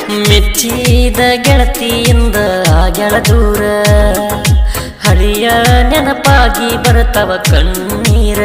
ಮೆಚ್ಚಿದ ಗೆಳತಿಯಿಂದ ಗೆಳ ದೂರ ಹಳಿಯ ನೆನಪಾಗಿ ಬರ್ತವ ಕಣ್ಣೀರ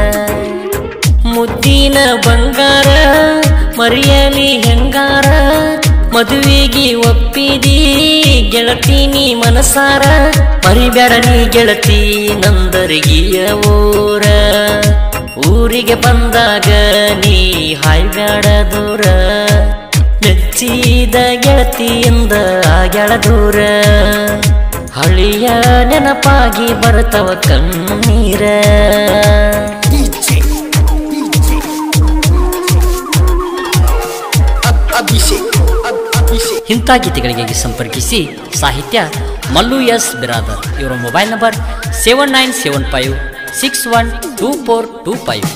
ಮುದ್ದಿನ ಬಂಗಾರ ಮರಿಯಲಿ ಹೆಂಗಾರ ಮದುವೆಗೆ ಒಪ್ಪಿದಿ ಗೆಳತೀನಿ ಮನಸಾರ ಮರಿಬೇಡ ನೀ ಗೆಳತಿ ನಂದರಿಗಿಯ ಊರ ಊರಿಗೆ ಬಂದಾಗ ನೀ ಹಾಯ್ಬ್ಯಾಡ ದೂರ ಮೆಚ್ಚಿದ ಗೆಳತಿಯಿಂದ ಗೆಳ ದೂರ ಹಳಿಯ ನೆನಪಾಗಿ ಬರ್ತವ ಕಣ್ಣೀರ DJ, DJ, Ab- Abhishek, Ab- Abhishek. ಇಂಥ ಗೀತೆಗಳಿಗೆ ಸಂಪರ್ಕಿಸಿ ಸಾಹಿತ್ಯ ಮಲ್ಲು ಎಸ್ ಬಿರಾದರ್ ಇವರ mobile number seven nine seven five six one two four two five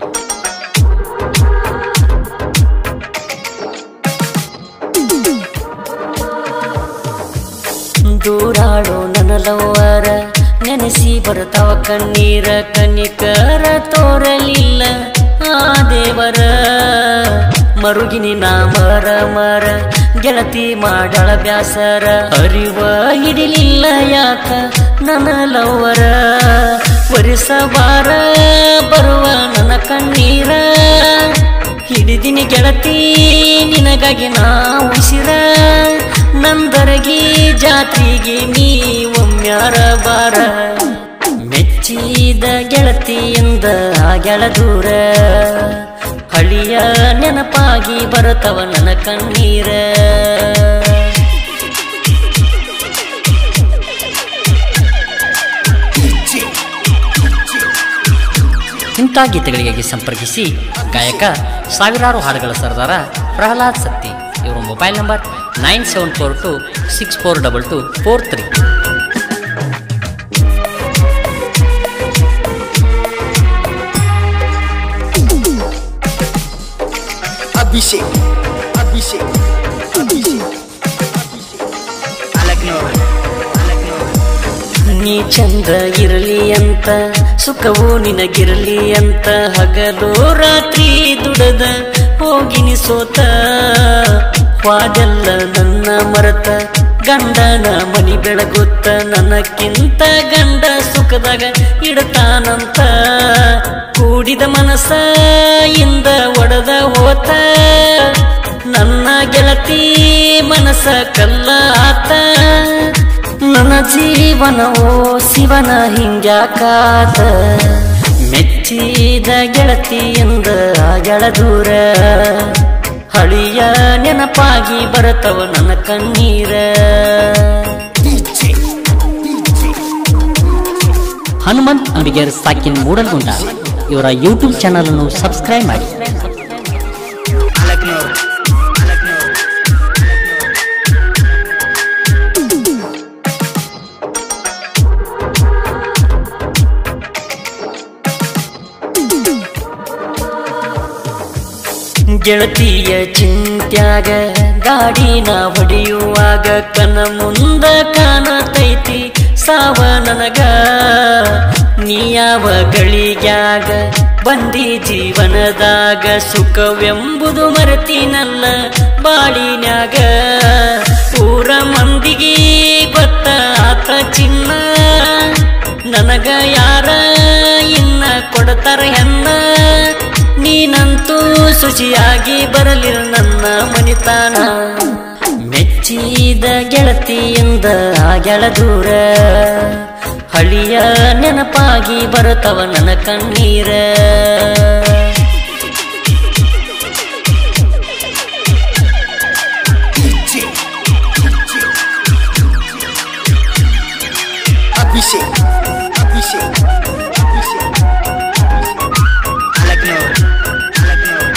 ದೂರಾಡೋ ನನ್ನ ಲವ್ವರ ನೆನೆಸಿ ಬರ್ತಾವ ಕಣ್ಣೀರ ಕನಿಕರ ತೋರಲಿಲ್ಲ ಆ ದೇವರ ಮರುಗಿನಿ ನಾ ಮರ ಮರ ಗೆಳತಿ ಮಾಡಳ ಬ್ಯಾಸರ ಅರಿವ ಹಿಡಿಲಿಲ್ಲ ಯಾಕ ನನ್ನ ಲವ್ವರ ವರಿಸಬಾರ ಬರುವ ನನ್ನ ಕಣ್ಣೀರ ಹಿಡಿದಿನಿ ಗೆಳತಿ ನಿನಗಾಗಿ ನಾ ಉಸಿರ ನಂದರಗಿ ಜಾತ್ರೆಗೆ ನೀ ಒಮ್ಮ್ಯಾರ ಬಾರ ಮೆಚ್ಚಿದ ಗೆಳತಿಯಿಂದ ಗೆಳ ದೂರ ಹಳಿಯ ನೆನಪಾಗಿ ಬರುತ್ತವ ನನ್ನ ಕಣ್ಣೀರ DJ, ಇಂಥ ಗೀತೆಗಳಿಗೆ ಸಂಪರ್ಕಿಸಿ ಗಾಯಕ ಸಾವಿರಾರು ಹಾಡುಗಳ ಸರ್ದಾರ ಪ್ರಹ್ಲಾದ್ ಸತ್ತಿ ಇವರ mobile number nine seven four two six four double two four three Abhishek, Abhishek, Abhishek, Alaknur, Alaknur. ನೀ ಚಂದ ಇರಲಿ ಅಂತ ಸುಖವು ನಿನಗಿರಲಿ ಅಂತ ಹಗಲು ರಾತ್ರಿ ದುಡದ ಹೋಗಿನಿ ಸೋತ ವಾದೆಲ್ಲ ನನ್ನ ಮರತ ಗಂಡನ ಮನಿ ಬೆಳಗುತ್ತ ನನಕ್ಕಿಂತ ಗಂಡ ಸುಖದಾಗ ಇಡತಾನಂತ ಕೂಡಿದ ಮನಸ್ಸ ಇಂದ ಒಡೆದ ಹೋತ ನನ್ನ ಗೆಳತಿ ಮನಸ್ಸ ಕಲ್ಲ ಆತ ನನ್ನ ಜೀವನವೋ ಶಿವನ ಹಿಂಗ್ಯಾಕಾತ ಮೆಚ್ಚಿದ ಗೆಳತಿಯಿಂದ ಗೆಳ ದೂರ ಹಳಿಯ ನೆನಪಾಗಿ ಬರತವ ನನ್ನ ಕಣ್ಣೀರ DJ, DJ, ಹನುಮಂತ್ ಅಂಬಿಗೇರ್ ಸಾಕಿನ್ ಮೂಡಲ್ಗುಂಡ ಇವರ ಯೂಟ್ಯೂಬ್ ಚಾನಲ್ ಅನ್ನು ಸಬ್ಸ್ಕ್ರೈಬ್ ಮಾಡಿ Alaknur, Alaknur. ಗೆಳತಿಯ ಚಿಂತ್ಯಾಗ ಗಾಡಿನ ಹೊಡೆಯುವಾಗ ಕನ ಮುಂದ ಕಾಣತೈತಿ ಸಾವ ನನಗ ನೀ ಯಾವ ಗಳಿಗ್ಯಾಗ ಬಂದಿ ಜೀವನದಾಗ ಸುಖವೆಂಬುದು ಮರೆತಿನಲ್ಲ ಬಾಳಿನ್ಯಾಗ ಊರ ಮಂದಿಗೆ ಗೊತ್ತ ಆತ ಚಿನ್ನ ನನಗ ಯಾರ ಇನ್ನ ಕೊಡ್ತಾರ ಹೆನ್ನ ನೀನಂತೂ ಶುಚಿಯಾಗಿ ಬರಲಿಲ್ಲ ನನ್ನ ಮನಿತಾನ ಮೆಚ್ಚಿದ ಗೆಳತಿಯಿಂದ ಗೆಳ ದೂರ ಹಳಿಯ ನೆನಪಾಗಿ ಬರುತ್ತವ ನನ್ನ ಕಣ್ಣೀರ DJ, DJ. Abhishek, Abhishek, Abhishek. Alaknur, Alaknur.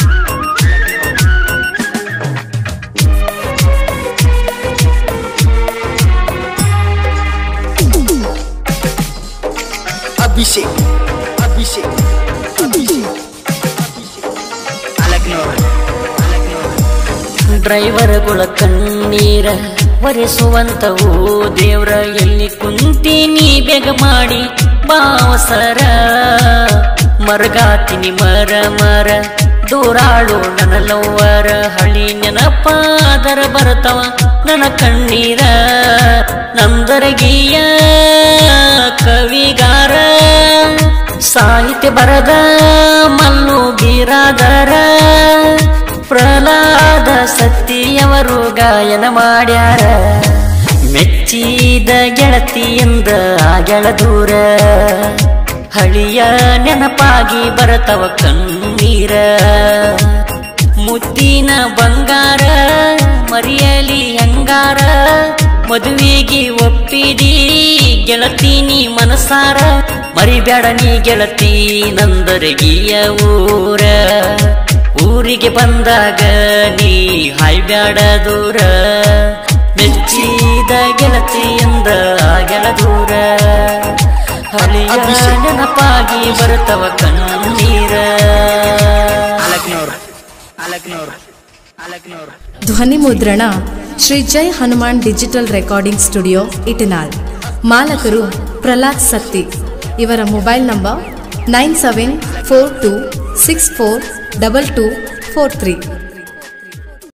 Abhishek, Abhishek, Abhishek, Abhishek. Alaknur, Alaknur. ಡ್ರೈವರ್ಗಳ ಕಣ್ಣೀರ ಒರೆಸುವಂತವು ದೇವ್ರ ಎಲ್ಲಿ ಕುಂತೀನಿ ಬೇಗ ಮಾಡಿ ಬಾವಸರ ಮರಗಾತಿನಿ ಮರ ಮರ ದೂರಾಳು ನನ್ನ ಲವ್ವರ ಹಳಿ ನೆನಪಾದರ ಬರ್ತವ ನನ್ನ ಕಣ್ಣೀರ ನಂದರಗಿಯ ಕವಿಗಾರ ಸಾಹಿತ್ಯ ಬರದ ಮಲ್ಲು ಬೀರಾದರ ಪ್ರಹ್ಲಾದ ಸತ್ತಿಯವರು ಗಾಯನ ಮಾಡ್ಯಾರ ಮೆಚ್ಚಿದ ಗೆಳತಿಯಿಂದ ಆಗಳ ದೂರ ಹಳಿಯ ನೆನಪಾಗಿ ಬರತವ ಕಣ್ಣೀರ ಮುತ್ತಿನ ಬಂಗಾರ ಮರಿಯಲಿ ಹೆಂಗಾರ ಮದುವೆಗೆ ಒಪ್ಪಿದಿ ಗೆಳತೀನಿ ಮನಸಾರ ಮರಿಬೇಡ ನೀ ಗೆಳತಿ ನಂದರಗಿಯ ಊರ ಊರಿಗೆ ಬಂದಾಗ ನೀ ಹಾಯ್ಬ್ಯಾಡ ದೂರ ಮೆಚ್ಚಿದ ಗೆಳತಿಯಿಂದ ಆಗಳ ದೂರ ಹಳಿಯ ನೆನಪಾಗಿ ಬರ್ತವ ಕಣ್ಣೀರ ಅಲಕ್ನೂರ್ ಅಲಕ್ನೂರ್ ಅಲಕ್ನೂರ್ ಧ್ವನಿ ಮುದ್ರಣ Shri Jai Hanuman digital recording studio Itinal ಮಾಲಕರು ಪ್ರಹ್ಲಾದ್ ಸತ್ತಿ ಇವರ mobile number nine seven four two six four double two four three